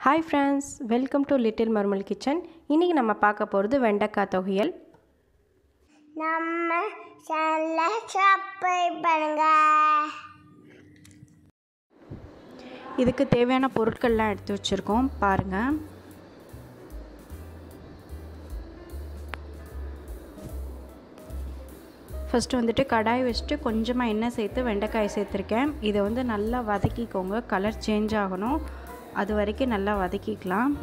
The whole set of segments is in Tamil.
hi friends welcome to little Marmal kitchen இன்றைக்கி நம்ம பார்க்க போகிறது வெண்டைக்காய் தொகையல் நம்ம சேனலை சப்ஸ்கிரைப் பண்ணுங்க இதுக்கு தேவையான பொருட்கள்லாம் எடுத்து வச்சுருக்கோம் பாருங்கள் ஃபஸ்ட்டு வந்துட்டு கடாய் வச்சுட்டு கொஞ்சமாக எண்ணெய் சேர்த்து வெண்டைக்காய் சேர்த்துருக்கேன் இதை வந்து நல்லா வதக்கிக்கோங்க கலர் சேஞ்ச் ஆகணும் அது வரைக்கும் நல்லா வதக்கிக்கலாம்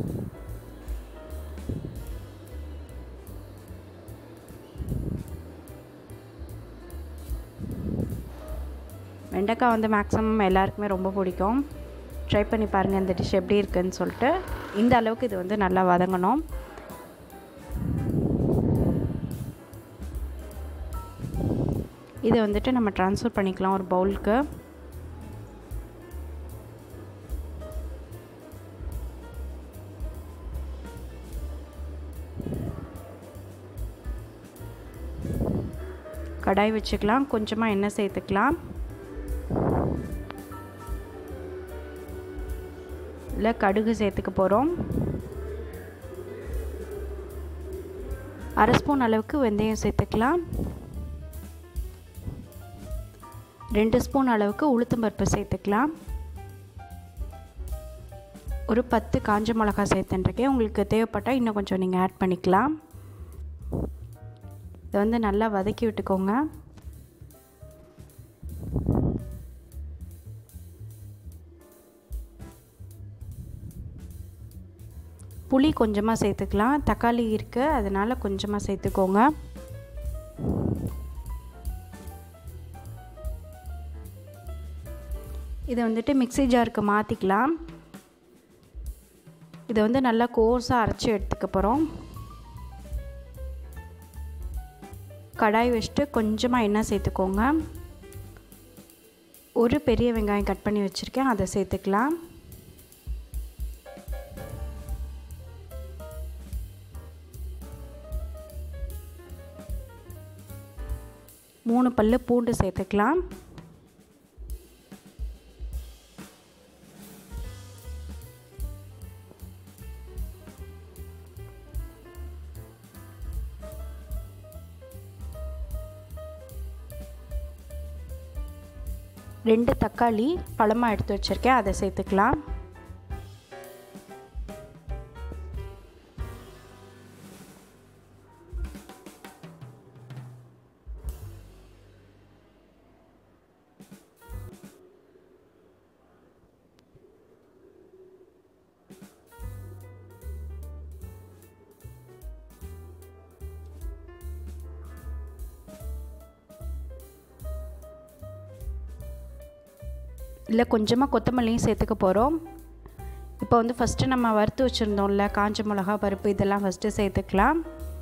வெண்டைக்காய் வந்து மேக்ஸிமம் எல்லாருக்குமே ரொம்ப பிடிக்கும் ட்ரை பண்ணி பாருங்கள் இந்த டிஷ் எப்படி இருக்குன்னு சொல்லிட்டு இந்த அளவுக்கு இது வந்து நல்லா வதங்கணும் இதை வந்துட்டு நம்ம ட்ரான்ஸ்ஃபர் பண்ணிக்கலாம் ஒரு பவுலுக்கு கடாய் வச்சுக்கலாம் கொஞ்சமாக எண்ணெய் சேர்த்துக்கலாம் இல்லை கடுகு சேர்த்துக்க போகிறோம் அரை ஸ்பூன் அளவுக்கு வெந்தயம் சேர்த்துக்கலாம் ரெண்டு ஸ்பூன் அளவுக்கு உளுத்தம்பருப்பு சேர்த்துக்கலாம் ஒரு பத்து காஞ்ச மிளகா சேர்த்துட்டுருக்கேன் உங்களுக்கு தேவைப்பட்டால் இன்னும் கொஞ்சம் நீங்கள் ஆட் பண்ணிக்கலாம் இதை வந்து நல்லா வதக்கி விட்டுக்கோங்க புளி கொஞ்சமாக சேர்த்துக்கலாம் தக்காளி இருக்குது அதனால் கொஞ்சமாக சேர்த்துக்கோங்க இதை வந்துட்டு மிக்சி ஜாருக்கு மாற்றிக்கலாம் இதை வந்து நல்லா கோர்ஸாக அரைச்சி எடுத்துக்க போகிறோம் கடாய் வச்சுட்டு கொஞ்சமாக எண்ணெய் சேர்த்துக்கோங்க ஒரு பெரிய வெங்காயம் கட் பண்ணி வச்சுருக்கேன் அதை சேர்த்துக்கலாம் மூணு பல்லு பூண்டு சேர்த்துக்கலாம் ரெண்டு தக்காளி பழமாக எடுத்து வச்சுருக்கேன் அதை சேர்த்துக்கலாம் இல்லை கொஞ்சமாக கொத்தமல்லியும் சேர்த்துக்க போகிறோம் இப்போ வந்து ஃபஸ்ட்டு நம்ம வறுத்து வச்சுருந்தோம்ல காஞ்ச மிளகா பருப்பு இதெல்லாம் ஃபஸ்ட்டு சேர்த்துக்கலாம்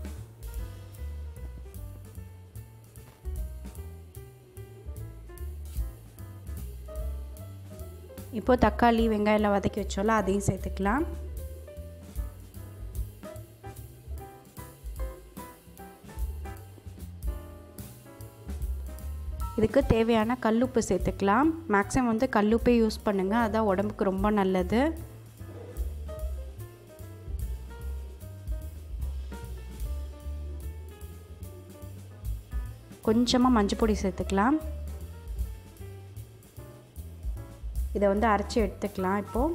இப்போது தக்காளி வெங்காயம்லாம் வதக்கி வச்சோம்ல அதையும் சேர்த்துக்கலாம் இதுக்கு தேவையான கல்லுப்பு சேர்த்துக்கலாம் மேக்ஸிமம் வந்து கல்லுப்பே யூஸ் பண்ணுங்கள் அதான் உடம்புக்கு ரொம்ப நல்லது கொஞ்சமாக மஞ்சள் பொடி சேர்த்துக்கலாம் இதை வந்து அரைச்சி எடுத்துக்கலாம் இப்போது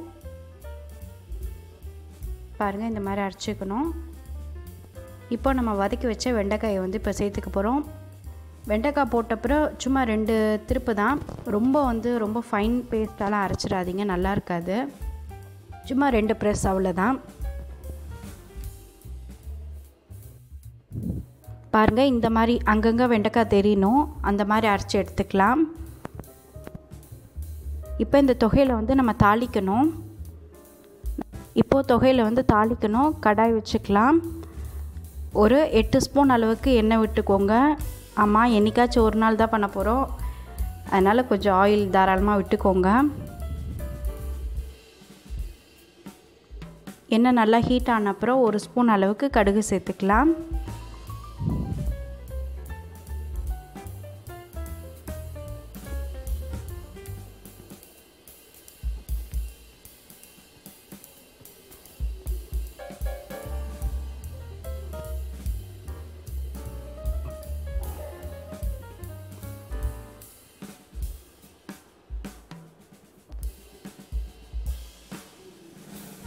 பாருங்கள் இந்த மாதிரி அரைச்சிக்கணும் இப்போ நம்ம வதக்கி வச்ச வெண்டைக்காயை வந்து இப்போ சேர்த்துக்க போகிறோம் வெண்டைக்காய் போட்டப்புறம் சும்மா ரெண்டு திருப்பு தான் ரொம்ப வந்து ரொம்ப ஃபைன் பேஸ்ட்டாலாம் அரைச்சிடாதீங்க நல்லா இருக்காது சும்மா ரெண்டு ப்ரெஸ் அவ்வளோதான் பாருங்கள் இந்த மாதிரி அங்கங்கே வெண்டைக்காய் தெரியணும் அந்த மாதிரி அரைச்சி எடுத்துக்கலாம் இப்போ இந்த தொகையில் வந்து நம்ம தாளிக்கணும் இப்போது தொகையில் வந்து தாளிக்கணும் கடாய் வச்சுக்கலாம் ஒரு எட்டு ஸ்பூன் அளவுக்கு எண்ணெய் விட்டுக்கோங்க ஆமாம் என்றைக்காச்சும் ஒரு நாள் தான் பண்ண போகிறோம் அதனால் கொஞ்சம் ஆயில் தாராளமாக விட்டுக்கோங்க எண்ணெய் நல்லா ஹீட் ஆன அப்புறம் ஒரு ஸ்பூன் அளவுக்கு கடுகு சேர்த்துக்கலாம்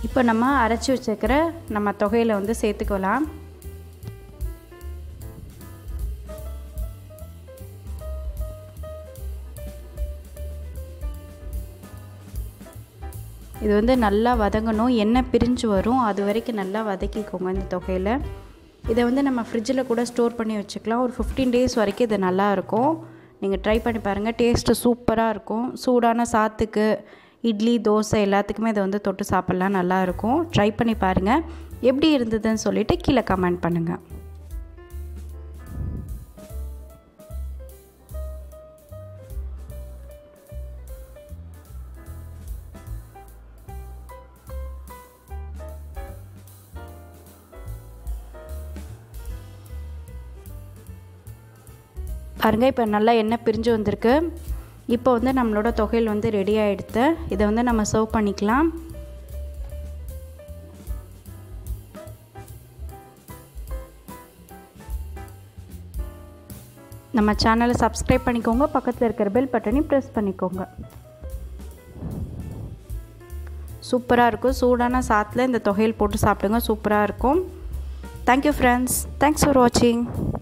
இப்போ நம்ம அரைச்சி வச்சுக்கிற நம்ம தொகையில் வந்து சேர்த்துக்கலாம் இது வந்து நல்லா வதங்கணும் எண்ணெய் பிரிஞ்சு வரும் அது வரைக்கும் நல்லா வதக்கிக்கோங்க இந்த தொகையில் இதை வந்து நம்ம ஃப்ரிட்ஜில் கூட ஸ்டோர் பண்ணி வச்சுக்கலாம் ஒரு ஃபிஃப்டீன் டேஸ் வரைக்கும் இது நல்லாயிருக்கும் நீங்கள் ட்ரை பண்ணி பாருங்கள் டேஸ்ட்டு சூப்பராக இருக்கும் சூடான சாத்துக்கு இட்லி தோசை எல்லாத்துக்குமே இதை வந்து தொட்டு சாப்பிட்லாம் நல்லாயிருக்கும் ட்ரை பண்ணி பாருங்கள் எப்படி இருந்ததுன்னு சொல்லிவிட்டு கீழே கமெண்ட் பண்ணுங்கள் பாருங்கள் இப்போ நல்லா எண்ணெய் பிரிஞ்சு வந்திருக்கு இப்போ வந்து நம்மளோட தொகையில் வந்து ரெடி ஆகிடுது இதை வந்து நம்ம சர்வ் பண்ணிக்கலாம் நம்ம சேனலை சப்ஸ்கிரைப் பண்ணிக்கோங்க பக்கத்தில் இருக்கிற பெல் பட்டனையும் ப்ரெஸ் பண்ணிக்கோங்க சூப்பராக இருக்கும் சூடான சாத்தில் இந்த தொகையில் போட்டு சாப்பிடுங்க சூப்பராக இருக்கும் தேங்க்யூ ஃப்ரெண்ட்ஸ் தேங்க்ஸ் ஃபார் வாட்சிங்